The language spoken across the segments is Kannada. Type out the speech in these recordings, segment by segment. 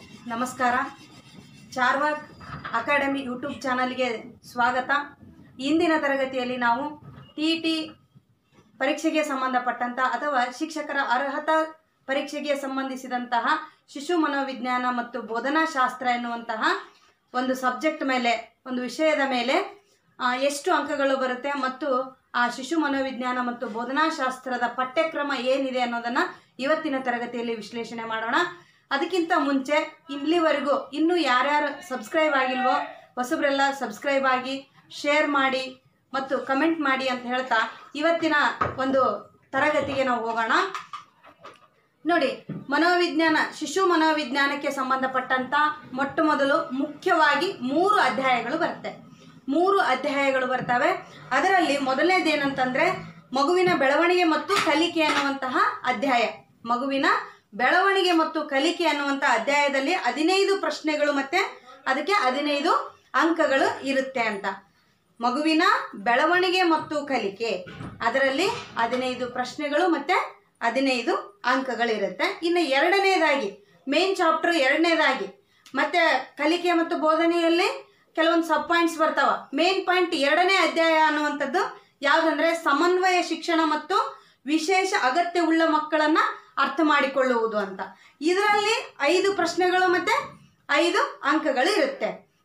ನಮಸ್ಕಾರ ಚಾರ್ವಾಕ್ ಅಕಾಡೆಮಿ ಯೂಟ್ಯೂಬ್ ಚಾನಲ್ಗೆ ಸ್ವಾಗತ ಇಂದಿನ ತರಗತಿಯಲ್ಲಿ ನಾವು ಟಿ ಟಿ ಪರೀಕ್ಷೆಗೆ ಸಂಬಂಧಪಟ್ಟಂತ ಅಥವಾ ಶಿಕ್ಷಕರ ಅರ್ಹತಾ ಪರೀಕ್ಷೆಗೆ ಸಂಬಂಧಿಸಿದಂತಹ ಶಿಶು ಮನೋವಿಜ್ಞಾನ ಮತ್ತು ಬೋಧನಾ ಶಾಸ್ತ್ರ ಎನ್ನುವಂತಹ ಒಂದು ಸಬ್ಜೆಕ್ಟ್ ಮೇಲೆ ಒಂದು ವಿಷಯದ ಮೇಲೆ ಆ, ಎಷ್ಟು ಅಂಕಗಳು ಬರುತ್ತೆ ಮತ್ತು ಆ ಶಿಶು ಮನೋವಿಜ್ಞಾನ ಮತ್ತು ಬೋಧನಾ ಶಾಸ್ತ್ರದ ಪಠ್ಯಕ್ರಮ ಏನಿದೆ ಅನ್ನೋದನ್ನ ಇವತ್ತಿನ ತರಗತಿಯಲ್ಲಿ ವಿಶ್ಲೇಷಣೆ ಮಾಡೋಣ ಅದಕ್ಕಿಂತ ಮುಂಚೆ ಇಲ್ಲಿವರೆಗೂ ಇನ್ನೂ ಯಾರ್ಯಾರು ಸಬ್ಸ್ಕ್ರೈಬ್ ಆಗಿಲ್ವೋ ಹೊಸಬ್ರೆಲ್ಲ ಸಬ್ಸ್ಕ್ರೈಬ್ ಆಗಿ ಶೇರ್ ಮಾಡಿ ಮತ್ತು ಕಮೆಂಟ್ ಮಾಡಿ ಅಂತ ಹೇಳ್ತಾ ಇವತ್ತಿನ ಒಂದು ತರಗತಿಗೆ ನಾವು ಹೋಗೋಣ ನೋಡಿ ಮನೋವಿಜ್ಞಾನ ಶಿಶು ಮನೋವಿಜ್ಞಾನಕ್ಕೆ ಸಂಬಂಧಪಟ್ಟಂತ ಮೊಟ್ಟ ಮೊದಲು ಮುಖ್ಯವಾಗಿ ಮೂರು ಅಧ್ಯಾಯಗಳು ಬರುತ್ತೆ ಮೂರು ಅಧ್ಯಾಯಗಳು ಬರ್ತವೆ ಅದರಲ್ಲಿ ಮೊದಲನೇದೇನಂತಂದ್ರೆ ಮಗುವಿನ ಬೆಳವಣಿಗೆ ಮತ್ತು ಕಲಿಕೆ ಅನ್ನುವಂತಹ ಅಧ್ಯಾಯ ಮಗುವಿನ ಬೆಳವಣಿಗೆ ಮತ್ತು ಕಲಿಕೆ ಅನ್ನುವಂಥ ಅಧ್ಯಾಯದಲ್ಲಿ ಹದಿನೈದು ಪ್ರಶ್ನೆಗಳು ಮತ್ತೆ ಅದಕ್ಕೆ ಹದಿನೈದು ಅಂಕಗಳು ಇರುತ್ತೆ ಅಂತ ಮಗುವಿನ ಬೆಳವಣಿಗೆ ಮತ್ತು ಕಲಿಕೆ ಅದರಲ್ಲಿ ಹದಿನೈದು ಪ್ರಶ್ನೆಗಳು ಮತ್ತೆ ಹದಿನೈದು ಅಂಕಗಳಿರುತ್ತೆ ಇನ್ನು ಎರಡನೇದಾಗಿ ಮೇನ್ ಚಾಪ್ಟರ್ ಎರಡನೇದಾಗಿ ಮತ್ತೆ ಕಲಿಕೆ ಮತ್ತು ಬೋಧನೆಯಲ್ಲಿ ಕೆಲವೊಂದು ಸಬ್ ಪಾಯಿಂಟ್ಸ್ ಬರ್ತಾವ ಮೇನ್ ಪಾಯಿಂಟ್ ಎರಡನೇ ಅಧ್ಯಾಯ ಅನ್ನುವಂಥದ್ದು ಯಾವುದಂದ್ರೆ ಸಮನ್ವಯ ಶಿಕ್ಷಣ ಮತ್ತು ವಿಶೇಷ ಅಗತ್ಯವುಳ್ಳ ಮಕ್ಕಳನ್ನ ಅರ್ಥ ಮಾಡಿಕೊಳ್ಳುವುದು ಅಂತ ಇದರಲ್ಲಿ ಐದು ಪ್ರಶ್ನೆಗಳು ಮತ್ತೆ ಐದು ಅಂಕಗಳು ಇರುತ್ತೆ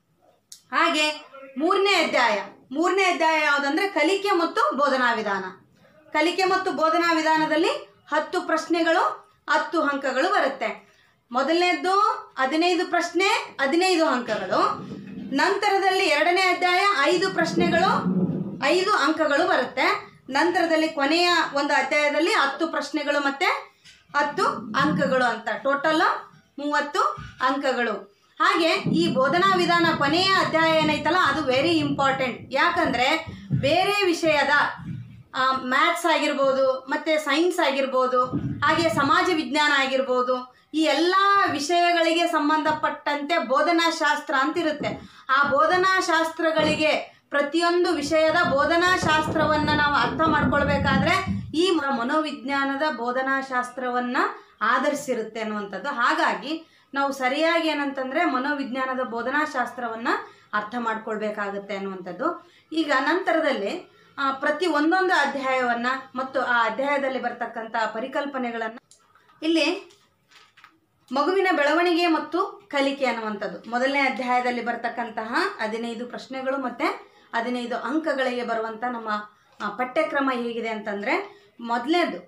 ಹಾಗೆ ಮೂರನೇ ಅಧ್ಯಾಯ ಮೂರನೇ ಅಧ್ಯಾಯ ಯಾವುದಂದ್ರೆ ಕಲಿಕೆ ಮತ್ತು ಬೋಧನಾ ವಿಧಾನ ಕಲಿಕೆ ಮತ್ತು ಬೋಧನಾ ವಿಧಾನದಲ್ಲಿ ಹತ್ತು ಪ್ರಶ್ನೆಗಳು ಹತ್ತು ಅಂಕಗಳು ಬರುತ್ತೆ ಮೊದಲನೇದ್ದು ಹದಿನೈದು ಪ್ರಶ್ನೆ ಹದಿನೈದು ಅಂಕಗಳು ನಂತರದಲ್ಲಿ ಎರಡನೇ ಅಧ್ಯಾಯ ಐದು ಪ್ರಶ್ನೆಗಳು ಐದು ಅಂಕಗಳು ಬರುತ್ತೆ ನಂತರದಲ್ಲಿ ಕೊನೆಯ ಒಂದು ಅಧ್ಯಾಯದಲ್ಲಿ ಹತ್ತು ಪ್ರಶ್ನೆಗಳು ಮತ್ತೆ ಹತ್ತು ಅಂಕಗಳು ಅಂತ ಟೋಟಲ್ ಮೂವತ್ತು ಅಂಕಗಳು ಹಾಗೆ ಈ ಬೋಧನಾ ವಿಧಾನ ಕೊನೆಯ ಅಧ್ಯಾಯ ಏನೈತಲ್ಲ ಅದು ವೆರಿ ಇಂಪಾರ್ಟೆಂಟ್ ಯಾಕಂದ್ರೆ ಬೇರೆ ವಿಷಯದ ಮ್ಯಾಥ್ಸ್ ಆಗಿರ್ಬೋದು ಮತ್ತು ಸೈನ್ಸ್ ಆಗಿರ್ಬೋದು ಹಾಗೆ ಸಮಾಜ ವಿಜ್ಞಾನ ಆಗಿರ್ಬೋದು ಈ ಎಲ್ಲ ವಿಷಯಗಳಿಗೆ ಸಂಬಂಧಪಟ್ಟಂತೆ ಬೋಧನಾ ಶಾಸ್ತ್ರ ಅಂತಿರುತ್ತೆ ಆ ಬೋಧನಾ ಶಾಸ್ತ್ರಗಳಿಗೆ ಪ್ರತಿಯೊಂದು ವಿಷಯದ ಬೋಧನಾ ಶಾಸ್ತ್ರವನ್ನು ನಾವು ಅರ್ಥ ಮಾಡ್ಕೊಳ್ಬೇಕಾದ್ರೆ ಈ ಮ- ಮನೋವಿಜ್ಞಾನದ ಬೋಧನಾ ಶಾಸ್ತ್ರವನ್ನು ಆಧರಿಸಿರುತ್ತೆ ಅನ್ನುವಂಥದ್ದು ಹಾಗಾಗಿ ನಾವು ಸರಿಯಾಗಿ ಏನಂತಂದರೆ ಮನೋವಿಜ್ಞಾನದ ಬೋಧನಾ ಶಾಸ್ತ್ರವನ್ನು ಅರ್ಥ ಮಾಡ್ಕೊಳ್ಬೇಕಾಗುತ್ತೆ ಅನ್ನುವಂಥದ್ದು ಈಗ ನಂತರದಲ್ಲಿ ಆ, ಪ್ರತಿ ಒಂದೊಂದು ಅಧ್ಯಾಯವನ್ನು ಮತ್ತು ಆ ಅಧ್ಯಾಯದಲ್ಲಿ ಬರ್ತಕ್ಕಂಥ ಪರಿಕಲ್ಪನೆಗಳನ್ನು ಇಲ್ಲಿ ಮಗುವಿನ ಬೆಳವಣಿಗೆ ಮತ್ತು ಕಲಿಕೆ ಅನ್ನುವಂಥದ್ದು ಮೊದಲನೇ ಅಧ್ಯಾಯದಲ್ಲಿ ಬರ್ತಕ್ಕಂತಹ ಹದಿನೈದು ಪ್ರಶ್ನೆಗಳು ಮತ್ತು ಹದಿನೈದು ಅಂಕಗಳಿಗೆ ಬರುವಂಥ ನಮ್ಮ ಆ, ಪಠ್ಯಕ್ರಮ ಹೇಗಿದೆ ಅಂತಂದರೆ ಮೊದಲನೇದು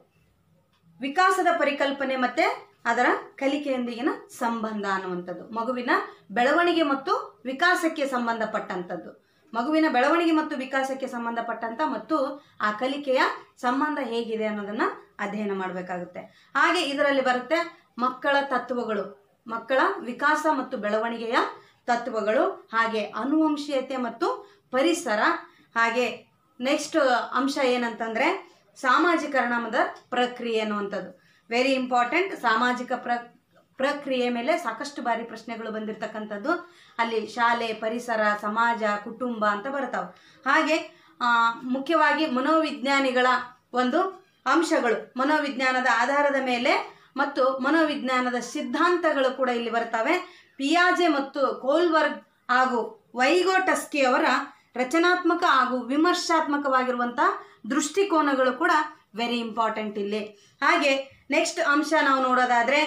ವಿಕಾಸದ ಪರಿಕಲ್ಪನೆ ಮತ್ತು ಅದರ ಕಲಿಕೆಯೊಂದಿಗಿನ ಸಂಬಂಧ ಅನ್ನುವಂಥದ್ದು ಮಗುವಿನ ಬೆಳವಣಿಗೆ ಮತ್ತು ವಿಕಾಸಕ್ಕೆ ಸಂಬಂಧಪಟ್ಟಂಥದ್ದು ಮಗುವಿನ ಬೆಳವಣಿಗೆ ಮತ್ತು ವಿಕಾಸಕ್ಕೆ ಸಂಬಂಧಪಟ್ಟಂತ ಮತ್ತು ಆ ಕಲಿಕೆಯ ಸಂಬಂಧ ಹೇಗಿದೆ ಅನ್ನೋದನ್ನ ಅಧ್ಯಯನ ಮಾಡಬೇಕಾಗುತ್ತೆ ಹಾಗೆ ಇದರಲ್ಲಿ ಬರುತ್ತೆ ಮಕ್ಕಳ ತತ್ವಗಳು ಮಕ್ಕಳ ವಿಕಾಸ ಮತ್ತು ಬೆಳವಣಿಗೆಯ ತತ್ವಗಳು ಹಾಗೆ ಅನುವಂಶೀಯತೆ ಮತ್ತು ಪರಿಸರ ಹಾಗೆ ನೆಕ್ಸ್ಟ್ ಅಂಶ ಏನಂತಂದ್ರೆ ಸಾಮಾಜೀಕರಣದ ಪ್ರಕ್ರಿಯೆ ಅನ್ನುವಂಥದ್ದು ವೆರಿ ಇಂಪಾರ್ಟೆಂಟ್ ಸಾಮಾಜಿಕ ಪ್ರ ಪ್ರಕ್ರಿಯೆ ಮೇಲೆ ಸಾಕಷ್ಟು ಬಾರಿ ಪ್ರಶ್ನೆಗಳು ಬಂದಿರತಕ್ಕಂಥದ್ದು ಅಲ್ಲಿ ಶಾಲೆ ಪರಿಸರ ಸಮಾಜ ಕುಟುಂಬ ಅಂತ ಬರ್ತಾವೆ ಹಾಗೆ ಆ, ಮುಖ್ಯವಾಗಿ ಮನೋವಿಜ್ಞಾನಿಗಳ ಒಂದು ಅಂಶಗಳು ಮನೋವಿಜ್ಞಾನದ ಆಧಾರದ ಮೇಲೆ ಮತ್ತು ಮನೋವಿಜ್ಞಾನದ ಸಿದ್ಧಾಂತಗಳು ಕೂಡ ಇಲ್ಲಿ ಬರ್ತವೆ ಪಿಯಾಜೆ ಮತ್ತು ಕೋಲ್ಬರ್ಗ್ ಹಾಗೂ ವೈಗೋಟಸ್ಕಿ ಅವರ ರಚನಾತ್ಮಕ ಹಾಗೂ ವಿಮರ್ಶಾತ್ಮಕವಾಗಿರುವಂಥ ದೃಷ್ಟಿಕೋನಗಳು ಕೂಡ ವೆರಿ ಇಂಪಾರ್ಟೆಂಟ್ ಇಲ್ಲಿ ಹಾಗೆ ನೆಕ್ಸ್ಟ್ ಅಂಶ ನಾವು ನೋಡೋದಾದ್ರೆ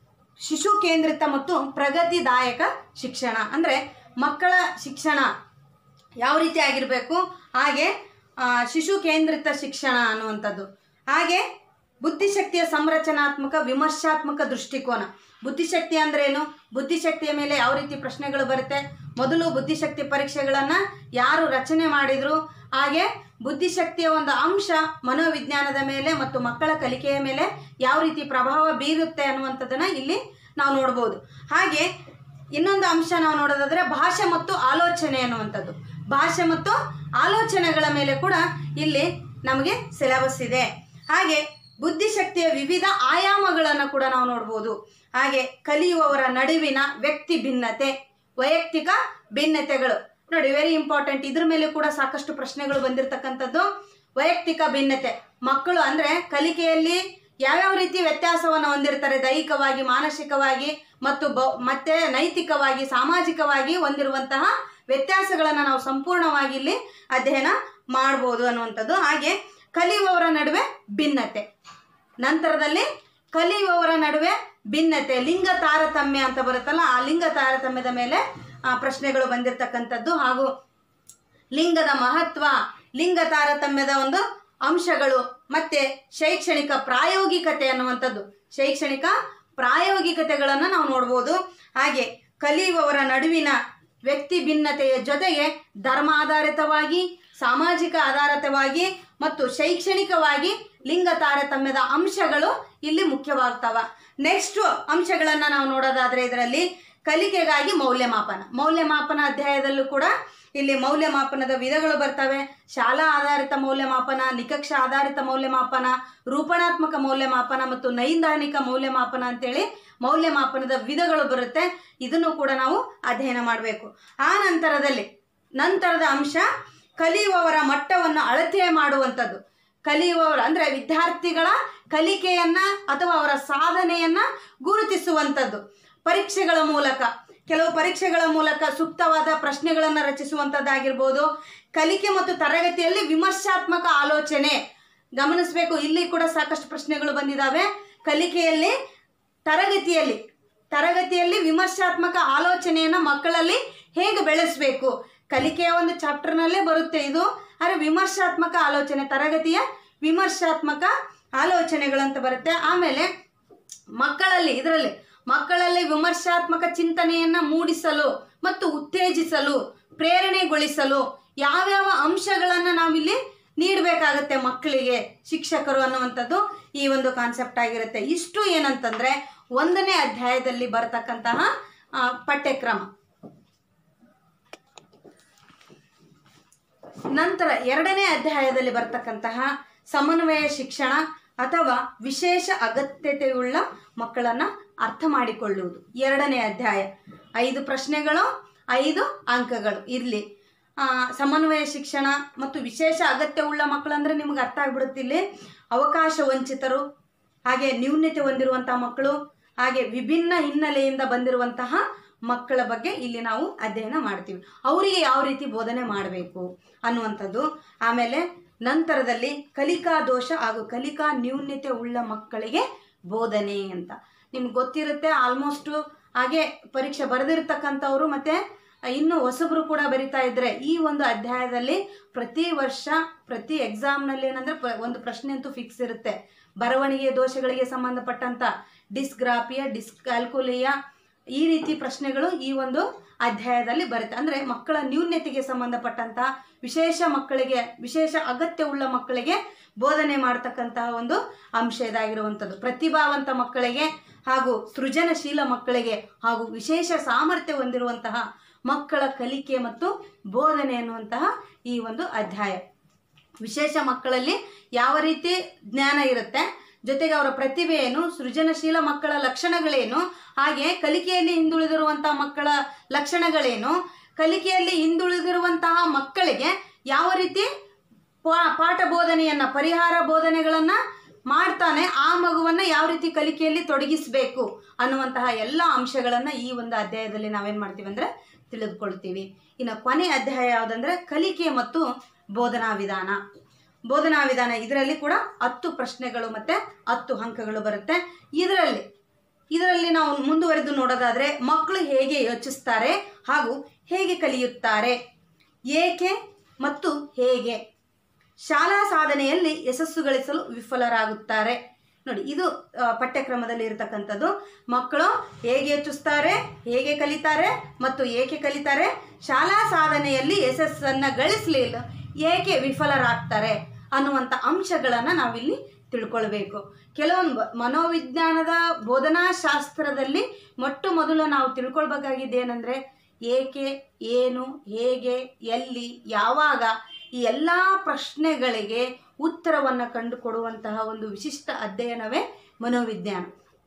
ಶಿಶು ಕೇಂದ್ರಿತ ಮತ್ತು ಪ್ರಗತಿದಾಯಕ ಶಿಕ್ಷಣ ಅಂದರೆ ಮಕ್ಕಳ ಶಿಕ್ಷಣ ಯಾವ ರೀತಿ ಆಗಿರಬೇಕು ಹಾಗೆ ಆ, ಶಿಶು ಕೇಂದ್ರಿತ ಶಿಕ್ಷಣ ಅನ್ನುವಂಥದ್ದು ಹಾಗೆ ಬುದ್ಧಿಶಕ್ತಿಯ ಸಂರಚನಾತ್ಮಕ ವಿಮರ್ಶಾತ್ಮಕ ದೃಷ್ಟಿಕೋನ ಬುದ್ಧಿಶಕ್ತಿ ಅಂದ್ರೇನು ಬುದ್ಧಿಶಕ್ತಿಯ ಮೇಲೆ ಯಾವ ರೀತಿ ಪ್ರಶ್ನೆಗಳು ಬರುತ್ತೆ ಮೊದಲು ಬುದ್ಧಿಶಕ್ತಿ ಪರೀಕ್ಷೆಗಳನ್ನು ಯಾರು ರಚನೆ ಮಾಡಿದ್ರು ಹಾಗೆ ಬುದ್ಧಿಶಕ್ತಿಯ ಒಂದು ಅಂಶ ಮನೋವಿಜ್ಞಾನದ ಮೇಲೆ ಮತ್ತು ಮಕ್ಕಳ ಕಲಿಕೆಯ ಮೇಲೆ ಯಾವ ರೀತಿ ಪ್ರಭಾವ ಬೀರುತ್ತೆ ಅನ್ನುವಂಥದ್ದನ್ನ ಇಲ್ಲಿ ನಾವು ನೋಡ್ಬೋದು ಹಾಗೆ ಇನ್ನೊಂದು ಅಂಶ ನಾವು ನೋಡೋದಾದ್ರೆ ಭಾಷೆ ಮತ್ತು ಆಲೋಚನೆ ಅನ್ನುವಂಥದ್ದು ಭಾಷೆ ಮತ್ತು ಆಲೋಚನೆಗಳ ಮೇಲೆ ಕೂಡ ಇಲ್ಲಿ ನಮಗೆ ಸಿಲೆಬಸ್ ಇದೆ ಹಾಗೆ ಬುದ್ಧಿಶಕ್ತಿಯ ವಿವಿಧ ಆಯಾಮಗಳನ್ನು ಕೂಡ ನಾವು ನೋಡ್ಬೋದು ಹಾಗೆ ಕಲಿಯುವವರ ನಡುವಿನ ವ್ಯಕ್ತಿ ಭಿನ್ನತೆ ವೈಯಕ್ತಿಕ ಭಿನ್ನತೆಗಳು ನೋಡಿ ವೆರಿ ಇಂಪಾರ್ಟೆಂಟ್ ಇದ್ರ ಮೇಲೆ ಕೂಡ ಸಾಕಷ್ಟು ಪ್ರಶ್ನೆಗಳು ಬಂದಿರತಕ್ಕಂಥದ್ದು ವೈಯಕ್ತಿಕ ಭಿನ್ನತೆ ಮಕ್ಕಳು ಅಂದ್ರೆ ಕಲಿಕೆಯಲ್ಲಿ ಯಾವ್ಯಾವ ರೀತಿ ವ್ಯತ್ಯಾಸವನ್ನು ಹೊಂದಿರ್ತಾರೆ ದೈಹಿಕವಾಗಿ ಮಾನಸಿಕವಾಗಿ ಮತ್ತು ಬ ಮತ್ತೆ ನೈತಿಕವಾಗಿ ಸಾಮಾಜಿಕವಾಗಿ ಹೊಂದಿರುವಂತಹ ವ್ಯತ್ಯಾಸಗಳನ್ನು ನಾವು ಸಂಪೂರ್ಣವಾಗಿ ಇಲ್ಲಿ ಅಧ್ಯಯನ ಮಾಡ್ಬೋದು ಅನ್ನುವಂಥದ್ದು ಹಾಗೆ ಕಲಿಯುವವರ ನಡುವೆ ಭಿನ್ನತೆ ನಂತರದಲ್ಲಿ ಕಲಿಯುವವರ ನಡುವೆ ಭಿನ್ನತೆ ಲಿಂಗ ತಾರತಮ್ಯ ಅಂತ ಬರುತ್ತಲ್ಲ ಆ ಲಿಂಗ ತಾರತಮ್ಯದ ಮೇಲೆ ಆ, ಪ್ರಶ್ನೆಗಳು ಬಂದಿರತಕ್ಕಂಥದ್ದು ಹಾಗೂ ಲಿಂಗದ ಮಹತ್ವ ಲಿಂಗ ತಾರತಮ್ಯದ ಒಂದು ಅಂಶಗಳು ಮತ್ತೆ ಶೈಕ್ಷಣಿಕ ಪ್ರಾಯೋಗಿಕತೆ ಅನ್ನುವಂಥದ್ದು ಶೈಕ್ಷಣಿಕ ಪ್ರಾಯೋಗಿಕತೆಗಳನ್ನು ನಾವು ನೋಡ್ಬೋದು ಹಾಗೆ ಕಲಿಯುವವರ ನಡುವಿನ ವ್ಯಕ್ತಿ ಭಿನ್ನತೆಯ ಜೊತೆಗೆ ಧರ್ಮಾಧಾರಿತವಾಗಿ ಸಾಮಾಜಿಕ ಆಧಾರಿತವಾಗಿ ಮತ್ತು ಶೈಕ್ಷಣಿಕವಾಗಿ ಲಿಂಗ ತಾರತಮ್ಯದ ಅಂಶಗಳು ಇಲ್ಲಿ ಮುಖ್ಯವಾಗ್ತವ ನೆಕ್ಸ್ಟ್ ಅಂಶಗಳನ್ನು ನಾವು ನೋಡೋದಾದ್ರೆ ಇದರಲ್ಲಿ ಕಲಿಕೆಗಾಗಿ ಮೌಲ್ಯಮಾಪನ ಮೌಲ್ಯಮಾಪನ ಅಧ್ಯಾಯದಲ್ಲೂ ಕೂಡ ಇಲ್ಲಿ ಮೌಲ್ಯಮಾಪನದ ವಿಧಗಳು ಬರ್ತವೆ ಶಾಲಾ ಆಧಾರಿತ ಮೌಲ್ಯಮಾಪನ ನಿಕಕ್ಷ ಆಧಾರಿತ ಮೌಲ್ಯಮಾಪನ ರೂಪಣಾತ್ಮಕ ಮೌಲ್ಯಮಾಪನ ಮತ್ತು ನೈದಾನಿಕ ಮೌಲ್ಯಮಾಪನ ಅಂತೇಳಿ ಮೌಲ್ಯಮಾಪನದ ವಿಧಗಳು ಬರುತ್ತೆ ಇದನ್ನು ಕೂಡ ನಾವು ಅಧ್ಯಯನ ಮಾಡಬೇಕು ಆ ನಂತರದಲ್ಲಿ ನಂತರದ ಅಂಶ ಕಲಿಯುವವರ ಮಟ್ಟವನ್ನು ಅಳತೆ ಮಾಡುವಂಥದ್ದು ಕಲಿಯುವವರ ಅಂದರೆ ವಿದ್ಯಾರ್ಥಿಗಳ ಕಲಿಕೆಯನ್ನ ಅಥವಾ ಅವರ ಸಾಧನೆಯನ್ನ ಗುರುತಿಸುವಂಥದ್ದು ಪರೀಕ್ಷೆಗಳ ಮೂಲಕ ಕೆಲವು ಪರೀಕ್ಷೆಗಳ ಮೂಲಕ ಸೂಕ್ತವಾದ ಪ್ರಶ್ನೆಗಳನ್ನು ರಚಿಸುವಂಥದ್ದಾಗಿರ್ಬೋದು ಕಲಿಕೆ ಮತ್ತು ತರಗತಿಯಲ್ಲಿ ವಿಮರ್ಶಾತ್ಮಕ ಆಲೋಚನೆ ಗಮನಿಸಬೇಕು ಇಲ್ಲಿ ಕೂಡ ಸಾಕಷ್ಟು ಪ್ರಶ್ನೆಗಳು ಬಂದಿದ್ದಾವೆ ಕಲಿಕೆಯಲ್ಲಿ ತರಗತಿಯಲ್ಲಿ ತರಗತಿಯಲ್ಲಿ ವಿಮರ್ಶಾತ್ಮಕ ಆಲೋಚನೆಯನ್ನು ಮಕ್ಕಳಲ್ಲಿ ಹೇಗೆ ಬೆಳೆಸಬೇಕು ಕಲಿಕೆಯ ಒಂದು ಚಾಪ್ಟರ್ನಲ್ಲೇ ಬರುತ್ತೆ ಇದು ಆದರೆ ವಿಮರ್ಶಾತ್ಮಕ ಆಲೋಚನೆ ತರಗತಿಯ ವಿಮರ್ಶಾತ್ಮಕ ಆಲೋಚನೆಗಳಂತ ಬರುತ್ತೆ ಆಮೇಲೆ ಮಕ್ಕಳಲ್ಲಿ ಇದರಲ್ಲಿ ಮಕ್ಕಳಲ್ಲಿ ವಿಮರ್ಶಾತ್ಮಕ ಚಿಂತನೆಯನ್ನ ಮೂಡಿಸಲು ಮತ್ತು ಉತ್ತೇಜಿಸಲು ಪ್ರೇರಣೆಗೊಳಿಸಲು ಯಾವ್ಯಾವ ಅಂಶಗಳನ್ನು ನಾವಿಲ್ಲಿ ನೀಡಬೇಕಾಗತ್ತೆ ಮಕ್ಕಳಿಗೆ ಶಿಕ್ಷಕರು ಅನ್ನುವಂಥದ್ದು ಈ ಒಂದು ಕಾನ್ಸೆಪ್ಟ್ ಆಗಿರುತ್ತೆ ಇಷ್ಟು ಏನಂತಂದ್ರೆ ಒಂದನೇ ಅಧ್ಯಾಯದಲ್ಲಿ ಬರತಕ್ಕಂತಹ ಆ, ಪಠ್ಯಕ್ರಮ ನಂತರ ಎರಡನೇ ಅಧ್ಯಾಯದಲ್ಲಿ ಬರ್ತಕ್ಕಂತಹ ಸಮನ್ವಯ ಶಿಕ್ಷಣ ಅಥವಾ ವಿಶೇಷ ಅಗತ್ಯತೆಯುಳ್ಳ ಮಕ್ಕಳನ್ನ ಅರ್ಥ ಮಾಡಿಕೊಳ್ಳುವುದು ಎರಡನೇ ಅಧ್ಯಾಯ ಐದು ಪ್ರಶ್ನೆಗಳು ಐದು ಅಂಕಗಳು ಇರಲಿ ಸಮನ್ವಯ ಶಿಕ್ಷಣ ಮತ್ತು ವಿಶೇಷ ಅಗತ್ಯವುಳ್ಳ ಮಕ್ಕಳಂದ್ರೆ ನಿಮ್ಗೆ ಅರ್ಥ ಆಗ್ಬಿಡುತ್ತೆ ಇಲ್ಲಿ ಅವಕಾಶ ವಂಚಿತರು ಹಾಗೆ ನ್ಯೂನ್ಯತೆ ಹೊಂದಿರುವಂತಹ ಮಕ್ಕಳು ಹಾಗೆ ವಿಭಿನ್ನ ಹಿನ್ನೆಲೆಯಿಂದ ಬಂದಿರುವಂತಹ ಮಕ್ಕಳ ಬಗ್ಗೆ ಇಲ್ಲಿ ನಾವು ಅಧ್ಯಯನ ಮಾಡ್ತೀವಿ ಅವರಿಗೆ ಯಾವ ರೀತಿ ಬೋಧನೆ ಮಾಡಬೇಕು ಅನ್ನುವಂಥದ್ದು ಆಮೇಲೆ ನಂತರದಲ್ಲಿ ಕಲಿಕಾ ದೋಷ ಹಾಗೂ ಕಲಿಕಾ ನ್ಯೂನ್ಯತೆ ಉಳ್ಳ ಮಕ್ಕಳಿಗೆ ಬೋಧನೆ ಅಂತ ನಿಮ್ಗೆ ಗೊತ್ತಿರುತ್ತೆ ಆಲ್ಮೋಸ್ಟು ಹಾಗೆ ಪರೀಕ್ಷೆ ಬರೆದಿರ್ತಕ್ಕಂಥವ್ರು ಮತ್ತೆ ಇನ್ನು ಹೊಸಬ್ರು ಕೂಡ ಬರಿತಾ ಇದ್ರೆ ಈ ಒಂದು ಅಧ್ಯಾಯದಲ್ಲಿ ಪ್ರತಿ ವರ್ಷ ಪ್ರತಿ ಎಕ್ಸಾಮ್ನಲ್ಲಿ ಏನಂದ್ರೆ ಪ- ಒಂದು ಪ್ರಶ್ನೆ ಅಂತೂ ಫಿಕ್ಸ್ ಇರುತ್ತೆ ಬರವಣಿಗೆ ದೋಷಗಳಿಗೆ ಸಂಬಂಧಪಟ್ಟಂತ ಡಿಸ್ಗ್ರಾಫಿಯ ಡಿಸ್ಕ್ಯಾಲ್ಕುಲಿಯ ಈ ರೀತಿ ಪ್ರಶ್ನೆಗಳು ಈ ಒಂದು ಅಧ್ಯಾಯದಲ್ಲಿ ಬರುತ್ತೆ ಅಂದ್ರೆ ಮಕ್ಕಳ ನ್ಯೂನ್ಯತೆಗೆ ಸಂಬಂಧಪಟ್ಟಂತ ವಿಶೇಷ ಮಕ್ಕಳಿಗೆ ವಿಶೇಷ ಅಗತ್ಯವುಳ್ಳ ಮಕ್ಕಳಿಗೆ ಬೋಧನೆ ಮಾಡತಕ್ಕಂತಹ ಒಂದು ಅಂಶ ಇದಾಗಿರುವಂಥದ್ದು ಪ್ರತಿಭಾವಂತ ಮಕ್ಕಳಿಗೆ ಹಾಗೂ ಸೃಜನಶೀಲ ಮಕ್ಕಳಿಗೆ ಹಾಗೂ ವಿಶೇಷ ಸಾಮರ್ಥ್ಯ ಹೊಂದಿರುವಂತಹ ಮಕ್ಕಳ ಕಲಿಕೆ ಮತ್ತು ಬೋಧನೆ ಅನ್ನುವಂತಹ ಈ ಒಂದು ಅಧ್ಯಾಯ ವಿಶೇಷ ಮಕ್ಕಳಲ್ಲಿ ಯಾವ ರೀತಿ ಜ್ಞಾನ ಇರುತ್ತೆ ಜೊತೆಗೆ ಅವರ ಪ್ರತಿಭೆ ಏನು ಸೃಜನಶೀಲ ಮಕ್ಕಳ ಲಕ್ಷಣಗಳೇನು ಹಾಗೆ ಕಲಿಕೆಯಲ್ಲಿ ಹಿಂದುಳಿದಿರುವಂತಹ ಮಕ್ಕಳ ಲಕ್ಷಣಗಳೇನು ಕಲಿಕೆಯಲ್ಲಿ ಹಿಂದುಳಿದಿರುವಂತಹ ಮಕ್ಕಳಿಗೆ ಯಾವ ರೀತಿ ಪಾ- ಪಾಠ ಬೋಧನೆಯನ್ನ ಪರಿಹಾರ ಬೋಧನೆಗಳನ್ನ ಮಾಡ್ತಾನೆ ಆ ಮಗುವನ್ನ ಯಾವ ರೀತಿ ಕಲಿಕೆಯಲ್ಲಿ ತೊಡಗಿಸಬೇಕು ಅನ್ನುವಂತಹ ಎಲ್ಲ ಅಂಶಗಳನ್ನ ಈ ಒಂದು ಅಧ್ಯಾಯದಲ್ಲಿ ನಾವೇನ್ ಮಾಡ್ತೀವಿ ಅಂದ್ರೆ ತಿಳಿದುಕೊಳ್ತೀವಿ ಇನ್ನು ಕೊನೆ ಅಧ್ಯಾಯ ಯಾವುದಂದ್ರೆ ಕಲಿಕೆ ಮತ್ತು ಬೋಧನಾ ವಿಧಾನ ಬೋಧನಾ ವಿಧಾನ ಇದರಲ್ಲಿ ಕೂಡ ಹತ್ತು ಪ್ರಶ್ನೆಗಳು ಮತ್ತೆ ಹತ್ತು ಅಂಕಗಳು ಬರುತ್ತೆ ಇದರಲ್ಲಿ ಇದರಲ್ಲಿ ನಾವು ಮುಂದುವರೆದು ನೋಡೋದಾದ್ರೆ ಮಕ್ಕಳು ಹೇಗೆ ಯೋಚಿಸ್ತಾರೆ ಹಾಗೂ ಹೇಗೆ ಕಲಿಯುತ್ತಾರೆ ಏಕೆ ಮತ್ತು ಹೇಗೆ ಶಾಲಾ ಸಾಧನೆಯಲ್ಲಿ ಯಶಸ್ಸು ಗಳಿಸಲು ವಿಫಲರಾಗುತ್ತಾರೆ ನೋಡಿ ಇದು ಆ, ಪಠ್ಯಕ್ರಮದಲ್ಲಿ ಇರತಕ್ಕಂಥದ್ದು ಮಕ್ಕಳು ಹೇಗೆ ಯೋಚಿಸ್ತಾರೆ ಹೇಗೆ ಕಲಿತಾರೆ ಮತ್ತು ಏಕೆ ಕಲಿತಾರೆ ಶಾಲಾ ಸಾಧನೆಯಲ್ಲಿ ಯಶಸ್ಸನ್ನು ಗಳಿಸಲಿಲ್ಲ ಏಕೆ ವಿಫಲರಾಗ್ತಾರೆ ಅನ್ನುವಂಥ ಅಂಶಗಳನ್ನು ನಾವಿಲ್ಲಿ ತಿಳ್ಕೊಳ್ಬೇಕು ಕೆಲವೊಂದು ಮನೋವಿಜ್ಞಾನದ ಬೋಧನಾ ಶಾಸ್ತ್ರದಲ್ಲಿ ಮೊಟ್ಟ ಮೊದಲು ನಾವು ತಿಳ್ಕೊಳ್ಬೇಕಾಗಿದ್ದೇನೆಂದರೆ ಏಕೆ ಏನು ಹೇಗೆ ಎಲ್ಲಿ ಯಾವಾಗ ಈ ಎಲ್ಲ ಪ್ರಶ್ನೆಗಳಿಗೆ ಉತ್ತರವನ್ನು ಕಂಡುಕೊಡುವಂತಹ ಒಂದು ವಿಶಿಷ್ಟ ಅಧ್ಯಯನವೇ ಮನೋವಿಜ್ಞಾನ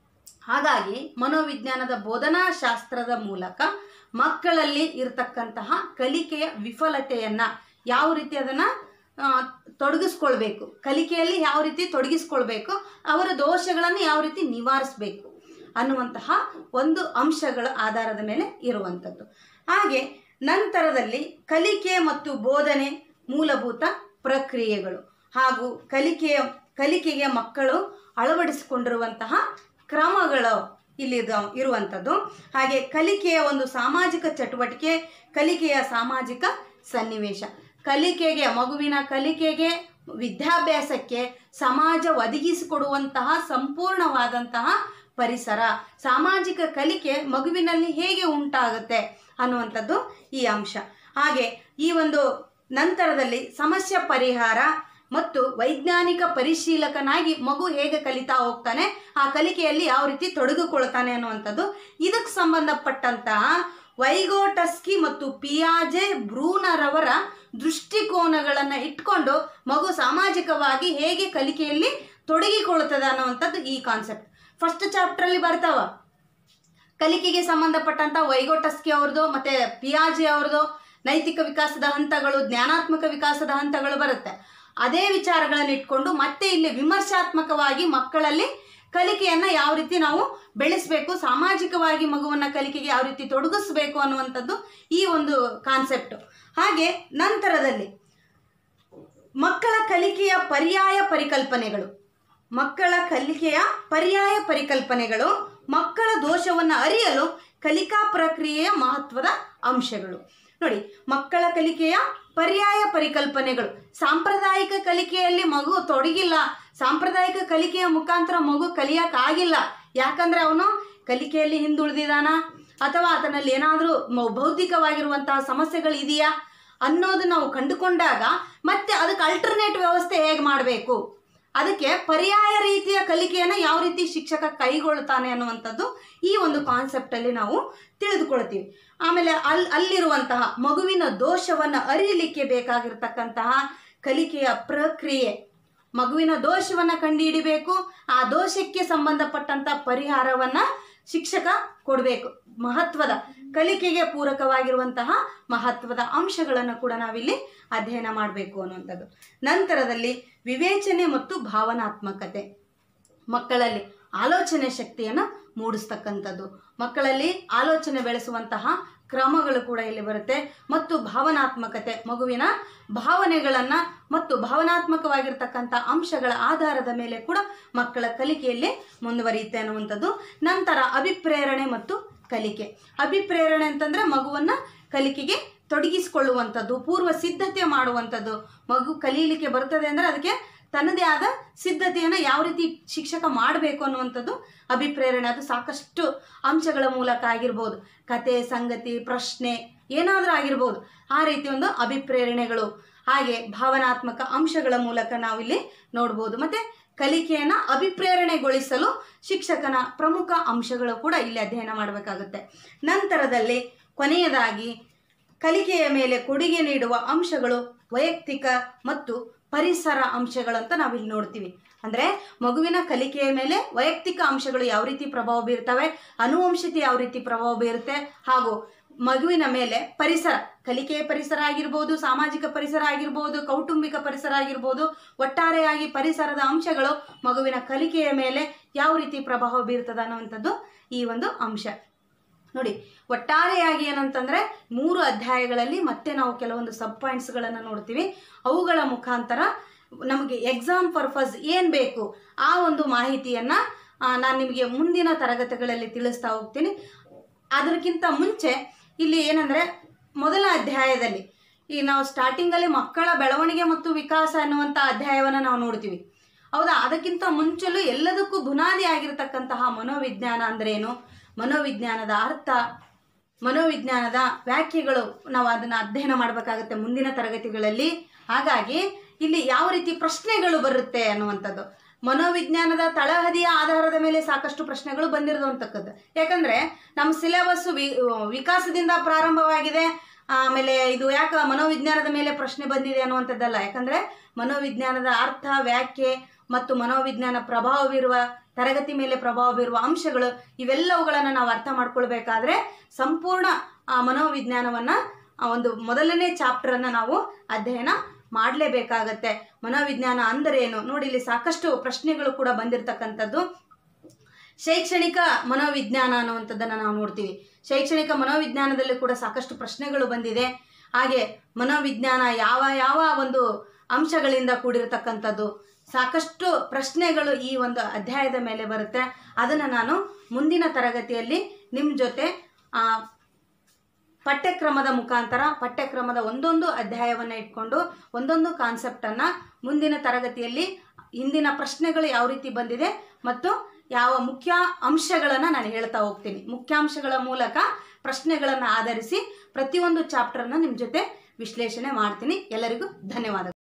ಹಾಗಾಗಿ ಮನೋವಿಜ್ಞಾನದ ಬೋಧನಾ ಶಾಸ್ತ್ರದ ಮೂಲಕ ಮಕ್ಕಳಲ್ಲಿ ಇರತಕ್ಕಂತಹ ಕಲಿಕೆಯ ವಿಫಲತೆಯನ್ನ ಯಾವ ರೀತಿ ಅದನ್ನ ಆ, ತೊಡಗಿಸ್ಕೊಳ್ಬೇಕು ಕಲಿಕೆಯಲ್ಲಿ ಯಾವ ರೀತಿ ತೊಡಗಿಸ್ಕೊಳ್ಬೇಕು ಅವರ ದೋಷಗಳನ್ನು ಯಾವ ರೀತಿ ನಿವಾರಿಸಬೇಕು ಅನ್ನುವಂತಹ ಒಂದು ಅಂಶಗಳ ಆಧಾರದ ಮೇಲೆ ಇರುವಂಥದ್ದು ಹಾಗೆ ನಂತರದಲ್ಲಿ ಕಲಿಕೆ ಮತ್ತು ಬೋಧನೆ ಮೂಲಭೂತ ಪ್ರಕ್ರಿಯೆಗಳು ಹಾಗೂ ಕಲಿಕೆಯ ಕಲಿಕೆಗೆ ಮಕ್ಕಳು ಅಳವಡಿಸಿಕೊಂಡಿರುವಂತಹ ಕ್ರಮಗಳು ಇಲ್ಲಿ ಇದ- ಇರುವಂಥದ್ದು ಹಾಗೆ ಕಲಿಕೆಯ ಒಂದು ಸಾಮಾಜಿಕ ಚಟುವಟಿಕೆ ಕಲಿಕೆಯ ಸಾಮಾಜಿಕ ಸನ್ನಿವೇಶ ಕಲಿಕೆಗೆ ಮಗುವಿನ ಕಲಿಕೆಗೆ ವಿದ್ಯಾಭ್ಯಾಸಕ್ಕೆ ಸಮಾಜ ಒದಗಿಸಿಕೊಡುವಂತಹ ಸಂಪೂರ್ಣವಾದಂತಹ ಪರಿಸರ ಸಾಮಾಜಿಕ ಕಲಿಕೆ ಮಗುವಿನಲ್ಲಿ ಹೇಗೆ ಉಂಟಾಗುತ್ತೆ ಅನ್ನುವಂಥದ್ದು ಈ ಅಂಶ ಹಾಗೆ ಈ ಒಂದು ನಂತರದಲ್ಲಿ ಸಮಸ್ಯೆ ಪರಿಹಾರ ಮತ್ತು ವೈಜ್ಞಾನಿಕ ಪರಿಶೀಲಕನಾಗಿ ಮಗು ಹೇಗೆ ಕಲಿತಾ ಹೋಗ್ತಾನೆ ಆ ಕಲಿಕೆಯಲ್ಲಿ ಯಾವ ರೀತಿ ತೊಡಗಿಕೊಳ್ತಾನೆ ಅನ್ನುವಂಥದ್ದು ಇದಕ್ಕೆ ಸಂಬಂಧಪಟ್ಟಂತಹ ವೈಗೋಟಸ್ಕಿ ಮತ್ತು ಪಿಯಾಜೆ ಬ್ರೂನರವರ ದೃಷ್ಟಿಕೋನಗಳನ್ನು ಇಟ್ಕೊಂಡು ಮಗು ಸಾಮಾಜಿಕವಾಗಿ ಹೇಗೆ ಕಲಿಕೆಯಲ್ಲಿ ತೊಡಗಿಕೊಳ್ಳುತ್ತದೆ ಅನ್ನುವಂಥದ್ದು ಈ ಕಾನ್ಸೆಪ್ಟ್ ಫಸ್ಟ್ ಚಾಪ್ಟ್ರಲ್ಲಿ ಬರ್ತಾವ ಕಲಿಕೆಗೆ ಸಂಬಂಧಪಟ್ಟಂತ ವೈಗೋಟಸ್ಕಿ ಅವ್ರದ್ದು ಮತ್ತೆ ಪಿಯಾಜೆ ಅವ್ರದ್ದು ನೈತಿಕ ವಿಕಾಸದ ಹಂತಗಳು ಜ್ಞಾನಾತ್ಮಕ ವಿಕಾಸದ ಹಂತಗಳು ಬರುತ್ತೆ ಅದೇ ವಿಚಾರಗಳನ್ನು ಇಟ್ಕೊಂಡು ಮತ್ತೆ ಇಲ್ಲಿ ವಿಮರ್ಶಾತ್ಮಕವಾಗಿ ಮಕ್ಕಳಲ್ಲಿ ಕಲಿಕೆಯನ್ನು ಯಾವ ರೀತಿ ನಾವು ಬೆಳೆಸಬೇಕು ಸಾಮಾಜಿಕವಾಗಿ ಮಗುವನ್ನ ಕಲಿಕೆಗೆ ಯಾವ ರೀತಿ ತೊಡಗಿಸ್ಬೇಕು ಅನ್ನುವಂಥದ್ದು ಈ ಒಂದು ಕಾನ್ಸೆಪ್ಟು ಹಾಗೆ ನಂತರದಲ್ಲಿ ಮಕ್ಕಳ ಕಲಿಕೆಯ ಪರ್ಯಾಯ ಪರಿಕಲ್ಪನೆಗಳು ಮಕ್ಕಳ ಕಲಿಕೆಯ ಪರ್ಯಾಯ ಪರಿಕಲ್ಪನೆಗಳು ಮಕ್ಕಳ ದೋಷವನ್ನು ಅರಿಯಲು ಕಲಿಕಾ ಪ್ರಕ್ರಿಯೆಯ ಮಹತ್ವದ ಅಂಶಗಳು ನೋಡಿ ಮಕ್ಕಳ ಕಲಿಕೆಯ ಪರ್ಯಾಯ ಪರಿಕಲ್ಪನೆಗಳು ಸಾಂಪ್ರದಾಯಿಕ ಕಲಿಕೆಯಲ್ಲಿ ಮಗು ತೊಡಗಿಲ್ಲ ಸಾಂಪ್ರದಾಯಿಕ ಕಲಿಕೆಯ ಮುಖಾಂತರ ಮಗು ಕಲಿಯಕ್ಕಾಗಿಲ್ಲ ಯಾಕಂದ್ರೆ ಅವನು ಕಲಿಕೆಯಲ್ಲಿ ಹಿಂದುಳಿದಿದಾನ ಅಥವಾ ಆತನಲ್ಲಿ ಏನಾದರೂ ಬೌದ್ಧಿಕವಾಗಿರುವಂತಹ ಸಮಸ್ಯೆಗಳು ಇದೆಯಾ ಅನ್ನೋದು ನಾವು ಕಂಡುಕೊಂಡಾಗ ಮತ್ತೆ ಅದಕ್ಕೆ ಅಲ್ಟರ್ನೇಟ್ ವ್ಯವಸ್ಥೆ ಹೇಗೆ ಮಾಡಬೇಕು ಅದಕ್ಕೆ ಪರ್ಯಾಯ ರೀತಿಯ ಕಲಿಕೆಯನ್ನು ಯಾವ ರೀತಿ ಶಿಕ್ಷಕ ಕೈಗೊಳ್ತಾನೆ ಅನ್ನುವಂಥದ್ದು ಈ ಒಂದು ಕಾನ್ಸೆಪ್ಟಲ್ಲಿ ನಾವು ತಿಳಿದುಕೊಳ್ತೀವಿ ಆಮೇಲೆ ಅಲ್ಲಿ ಅಲ್ಲಿರುವಂತಹ ಮಗುವಿನ ದೋಷವನ್ನು ಅರಿಯಲಿಕ್ಕೆ ಬೇಕಾಗಿರ್ತಕ್ಕಂತಹ ಕಲಿಕೆಯ ಪ್ರಕ್ರಿಯೆ ಮಗುವಿನ ದೋಷವನ್ನು ಕಂಡುಹಿಡಿಬೇಕು ಆ ದೋಷಕ್ಕೆ ಸಂಬಂಧಪಟ್ಟಂತ ಪರಿಹಾರವನ್ನ ಶಿಕ್ಷಕ ಕೊಡಬೇಕು ಮಹತ್ವದ ಕಲಿಕೆಗೆ ಪೂರಕವಾಗಿರುವಂತಹ ಮಹತ್ವದ ಅಂಶಗಳನ್ನು ಕೂಡ ನಾವಿಲ್ಲಿ ಅಧ್ಯಯನ ಮಾಡಬೇಕು ಅನ್ನುವಂಥದ್ದು ನಂತರದಲ್ಲಿ ವಿವೇಚನೆ ಮತ್ತು ಭಾವನಾತ್ಮಕತೆ ಮಕ್ಕಳಲ್ಲಿ ಆಲೋಚನೆ ಶಕ್ತಿಯನ್ನು ಮೂಡಿಸ್ತಕ್ಕಂಥದ್ದು ಮಕ್ಕಳಲ್ಲಿ ಆಲೋಚನೆ ಬೆಳೆಸುವಂತಹ ಕ್ರಮಗಳು ಕೂಡ ಇಲ್ಲಿ ಬರುತ್ತೆ ಮತ್ತು ಭಾವನಾತ್ಮಕತೆ ಮಗುವಿನ ಭಾವನೆಗಳನ್ನು ಮತ್ತು ಭಾವನಾತ್ಮಕವಾಗಿರ್ತಕ್ಕಂಥ ಅಂಶಗಳ ಆಧಾರದ ಮೇಲೆ ಕೂಡ ಮಕ್ಕಳ ಕಲಿಕೆಯಲ್ಲಿ ಮುಂದುವರಿಯುತ್ತೆ ಅನ್ನುವಂಥದ್ದು ನಂತರ ಅಭಿಪ್ರೇರಣೆ ಮತ್ತು ಕಲಿಕೆ ಅಭಿಪ್ರೇರಣೆ ಅಂತಂದ್ರೆ ಮಗುವನ್ನ ಕಲಿಕೆಗೆ ತೊಡಗಿಸಿಕೊಳ್ಳುವಂಥದ್ದು ಪೂರ್ವ ಸಿದ್ಧತೆ ಮಾಡುವಂಥದ್ದು ಮಗು ಕಲೀಲಿಕ್ಕೆ ಬರ್ತದೆ ಅಂದ್ರೆ ಅದಕ್ಕೆ ತನ್ನದೇ ಆದ ಸಿದ್ಧತೆಯನ್ನು ಯಾವ ರೀತಿ ಶಿಕ್ಷಕ ಮಾಡಬೇಕು ಅನ್ನುವಂಥದ್ದು ಅಭಿಪ್ರೇರಣೆ ಅದು ಸಾಕಷ್ಟು ಅಂಶಗಳ ಮೂಲಕ ಆಗಿರ್ಬೋದು ಕತೆ ಸಂಗತಿ ಪ್ರಶ್ನೆ ಏನಾದರೂ ಆಗಿರ್ಬೋದು ಆ ರೀತಿ ಒಂದು ಅಭಿಪ್ರೇರಣೆಗಳು ಹಾಗೆ ಭಾವನಾತ್ಮಕ ಅಂಶಗಳ ಮೂಲಕ ನಾವಿಲ್ಲಿ ನೋಡ್ಬೋದು ಮತ್ತೆ ಕಲಿಕೆಯನ್ನು ಅಭಿಪ್ರೇರಣೆಗೊಳಿಸಲು ಶಿಕ್ಷಕನ ಪ್ರಮುಖ ಅಂಶಗಳು ಕೂಡ ಇಲ್ಲಿ ಅಧ್ಯಯನ ಮಾಡಬೇಕಾಗುತ್ತೆ ನಂತರದಲ್ಲಿ ಕೊನೆಯದಾಗಿ ಕಲಿಕೆಯ ಮೇಲೆ ಕೊಡುಗೆ ನೀಡುವ ಅಂಶಗಳು ವೈಯಕ್ತಿಕ ಮತ್ತು ಪರಿಸರ ಅಂಶಗಳಂತ ನಾವಿಲ್ಲಿ ನೋಡ್ತೀವಿ ಅಂದರೆ ಮಗುವಿನ ಕಲಿಕೆಯ ಮೇಲೆ ವೈಯಕ್ತಿಕ ಅಂಶಗಳು ಯಾವ ರೀತಿ ಪ್ರಭಾವ ಬೀರ್ತವೆ ಅನುವಂಶತೆ ಯಾವ ರೀತಿ ಪ್ರಭಾವ ಬೀರುತ್ತೆ ಹಾಗೂ ಮಗುವಿನ ಮೇಲೆ ಪರಿಸರ ಕಲಿಕೆಯ ಪರಿಸರ ಆಗಿರ್ಬೋದು ಸಾಮಾಜಿಕ ಪರಿಸರ ಆಗಿರ್ಬೋದು ಕೌಟುಂಬಿಕ ಪರಿಸರ ಆಗಿರ್ಬೋದು ಒಟ್ಟಾರೆಯಾಗಿ ಪರಿಸರದ ಅಂಶಗಳು ಮಗುವಿನ ಕಲಿಕೆಯ ಮೇಲೆ ಯಾವ ರೀತಿ ಪ್ರಭಾವ ಬೀರ್ತದೆ ಅನ್ನುವಂಥದ್ದು ಈ ಒಂದು ಅಂಶ ನೋಡಿ ಒಟ್ಟಾರೆಯಾಗಿ ಏನಂತಂದ್ರೆ ಮೂರು ಅಧ್ಯಾಯಗಳಲ್ಲಿ ಮತ್ತೆ ನಾವು ಕೆಲವೊಂದು ಸಬ್ ಪಾಯಿಂಟ್ಸ್ಗಳನ್ನು ನೋಡ್ತೀವಿ ಅವುಗಳ ಮುಖಾಂತರ ನಮಗೆ ಎಕ್ಸಾಮ್ ಪರ್ಪಸ್ ಏನು ಬೇಕು ಆ ಒಂದು ಮಾಹಿತಿಯನ್ನು ನಾನು ನಿಮಗೆ ಮುಂದಿನ ತರಗತಿಗಳಲ್ಲಿ ತಿಳಿಸ್ತಾ ಹೋಗ್ತೀನಿ ಅದಕ್ಕಿಂತ ಮುಂಚೆ ಇಲ್ಲಿ ಏನಂದರೆ ಮೊದಲ ಅಧ್ಯಾಯದಲ್ಲಿ ಈ ನಾವು ಸ್ಟಾರ್ಟಿಂಗಲ್ಲಿ ಮಕ್ಕಳ ಬೆಳವಣಿಗೆ ಮತ್ತು ವಿಕಾಸ ಅನ್ನುವಂಥ ಅಧ್ಯಾಯವನ್ನು ನಾವು ನೋಡ್ತೀವಿ ಹೌದಾ ಅದಕ್ಕಿಂತ ಮುಂಚೆಲೂ ಎಲ್ಲದಕ್ಕೂ ಬುನಾದಿ ಆಗಿರತಕ್ಕಂತಹ ಮನೋವಿಜ್ಞಾನ ಅಂದ್ರೇನು ಮನೋವಿಜ್ಞಾನದ ಅರ್ಥ ಮನೋವಿಜ್ಞಾನದ ವ್ಯಾಖ್ಯೆಗಳು ನಾವು ಅದನ್ನು ಅಧ್ಯಯನ ಮಾಡಬೇಕಾಗುತ್ತೆ ಮುಂದಿನ ತರಗತಿಗಳಲ್ಲಿ ಹಾಗಾಗಿ ಇಲ್ಲಿ ಯಾವ ರೀತಿ ಪ್ರಶ್ನೆಗಳು ಬರುತ್ತೆ ಅನ್ನುವಂಥದ್ದು ಮನೋವಿಜ್ಞಾನದ ತಳಹದಿಯ ಆಧಾರದ ಮೇಲೆ ಸಾಕಷ್ಟು ಪ್ರಶ್ನೆಗಳು ಬಂದಿರೋದಂತಕ್ಕದ್ದು ಯಾಕಂದ್ರೆ ನಮ್ಮ ಸಿಲೆಬಸ್ ವಿ ವಿಕಾಸದಿಂದ ಪ್ರಾರಂಭವಾಗಿದೆ ಆಮೇಲೆ ಇದು ಯಾಕೆ ಮನೋವಿಜ್ಞಾನದ ಮೇಲೆ ಪ್ರಶ್ನೆ ಬಂದಿದೆ ಅನ್ನುವಂಥದ್ದಲ್ಲ ಯಾಕಂದ್ರೆ ಮನೋವಿಜ್ಞಾನದ ಅರ್ಥ ವ್ಯಾಖ್ಯೆ ಮತ್ತು ಮನೋವಿಜ್ಞಾನ ಪ್ರಭಾವ ಬೀರುವ ತರಗತಿ ಮೇಲೆ ಪ್ರಭಾವ ಬೀರುವ ಅಂಶಗಳು ಇವೆಲ್ಲವುಗಳನ್ನು ನಾವು ಅರ್ಥ ಮಾಡ್ಕೊಳ್ಬೇಕಾದ್ರೆ ಸಂಪೂರ್ಣ ಆ ಮನೋವಿಜ್ಞಾನವನ್ನು ಆ ಒಂದು ಮೊದಲನೇ ಚಾಪ್ಟರನ್ನು ನಾವು ಅಧ್ಯಯನ ಮಾಡಲೇಬೇಕಾಗತ್ತೆ ಮನೋವಿಜ್ಞಾನ ಅಂದರೇನು ನೋಡಿ ಇಲ್ಲಿ ಸಾಕಷ್ಟು ಪ್ರಶ್ನೆಗಳು ಕೂಡ ಬಂದಿರತಕ್ಕಂಥದ್ದು ಶೈಕ್ಷಣಿಕ ಮನೋವಿಜ್ಞಾನ ಅನ್ನುವಂಥದ್ದನ್ನು ನಾವು ನೋಡ್ತೀವಿ ಶೈಕ್ಷಣಿಕ ಮನೋವಿಜ್ಞಾನದಲ್ಲಿ ಕೂಡ ಸಾಕಷ್ಟು ಪ್ರಶ್ನೆಗಳು ಬಂದಿದೆ ಹಾಗೆ ಮನೋವಿಜ್ಞಾನ ಯಾವ ಯಾವ ಒಂದು ಅಂಶಗಳಿಂದ ಕೂಡಿರತಕ್ಕಂಥದ್ದು ಸಾಕಷ್ಟು ಪ್ರಶ್ನೆಗಳು ಈ ಒಂದು ಅಧ್ಯಾಯದ ಮೇಲೆ ಬರುತ್ತೆ ಅದನ್ನು ನಾನು ಮುಂದಿನ ತರಗತಿಯಲ್ಲಿ ನಿಮ್ಮ ಜೊತೆ ಆ, ಪಠ್ಯಕ್ರಮದ ಮುಖಾಂತರ ಪಠ್ಯಕ್ರಮದ ಒಂದೊಂದು ಅಧ್ಯಾಯವನ್ನು ಇಟ್ಕೊಂಡು ಒಂದೊಂದು ಕಾನ್ಸೆಪ್ಟನ್ನು ಮುಂದಿನ ತರಗತಿಯಲ್ಲಿ ಹಿಂದಿನ ಪ್ರಶ್ನೆಗಳು ಯಾವ ರೀತಿ ಬಂದಿದೆ ಮತ್ತು ಯಾವ ಮುಖ್ಯ ಅಂಶಗಳನ್ನು ನಾನು ಹೇಳ್ತಾ ಹೋಗ್ತೀನಿ ಮುಖ್ಯಾಂಶಗಳ ಮೂಲಕ ಪ್ರಶ್ನೆಗಳನ್ನು ಆಧರಿಸಿ ಪ್ರತಿಯೊಂದು ಚಾಪ್ಟರ್ನ ನಿಮ್ಮ ಜೊತೆ ವಿಶ್ಲೇಷಣೆ ಮಾಡ್ತೀನಿ ಎಲ್ಲರಿಗೂ ಧನ್ಯವಾದಗಳು